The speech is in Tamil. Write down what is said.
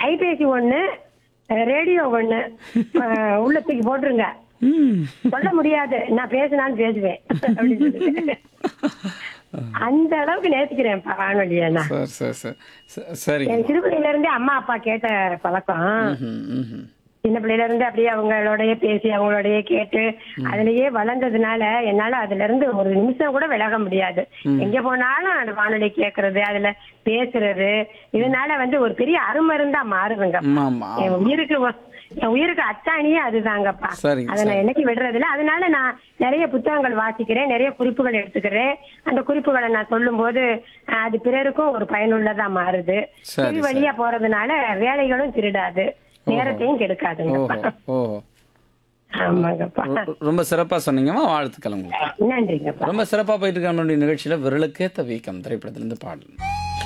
கைபேசி ஒண்ணு அஹ், ரேடியோ ஒண்ணு அஹ், உள்ள தூக்கி போட்டுருங்க ம் சொல்ல முடியாது நான் பேசினாலும் பேசுவேன் அப்படின்னு சொல்லிட்டு. அந்த அளவுக்கு நேசிக்கிறேன்ப்பா வானொலியை நான் சரி சரி சரி ச- சரிங்க என் சிறு பிள்ளையில இருந்தே அம்மா அப்பா கேட்ட பழக்கம் ம்ஹும், ம்ஹும். சின்ன பிள்ளையில இருந்து அப்படியே அவங்களோடய பேசி அவங்களோடய கேட்டு அதுலயே வளர்ந்ததுனால என்னால அதுல இருந்து ஒரு நிமிஷம் கூட விலக முடியாது எங்க போனாலும் அந்த வானொலி கேக்குறது அதுல பேசுறது இதனால வந்து ஒரு பெரிய அருமருந்தா மாறுதுங்க ஆமா ஆமா என் உயிருக்கு ஒ- என் உயிருக்கு அச்சாணியே அதுதாங்கப்பா சரிங்க, அதை நான் என்னைக்கு விடுறது இல்ல அதனால நான் நிறைய புத்தகங்கள் வாசிக்கிறேன் நிறைய குறிப்புகள் எடுத்துக்கிறேன் அந்த குறிப்புகளை நான் சொல்லும் போது அஹ், அது பிறருக்கும் ஒரு பயனுள்ளதா மாறுது சரி, செவி வழியா போறதுனால வேலைகளும் திருடாது நேரத்தையும் கெடுக்காதுங்கப்பா ஓஹோ ஓஹோ ஆமாங்கப்பா ரொ- ரொம்ப சிறப்பா சொன்னீங்கம்மா வாழ்த்துக்கள் உங்களுக்கு நன்றிங்கப்பா ரொம்ப சிறப்பா போயிட்டு இருக்க நம்மளுடைய நிகழ்ச்சியில விரலுக்கேத்த வீக்கம் திரைப்படத்திலிருந்து பாடல்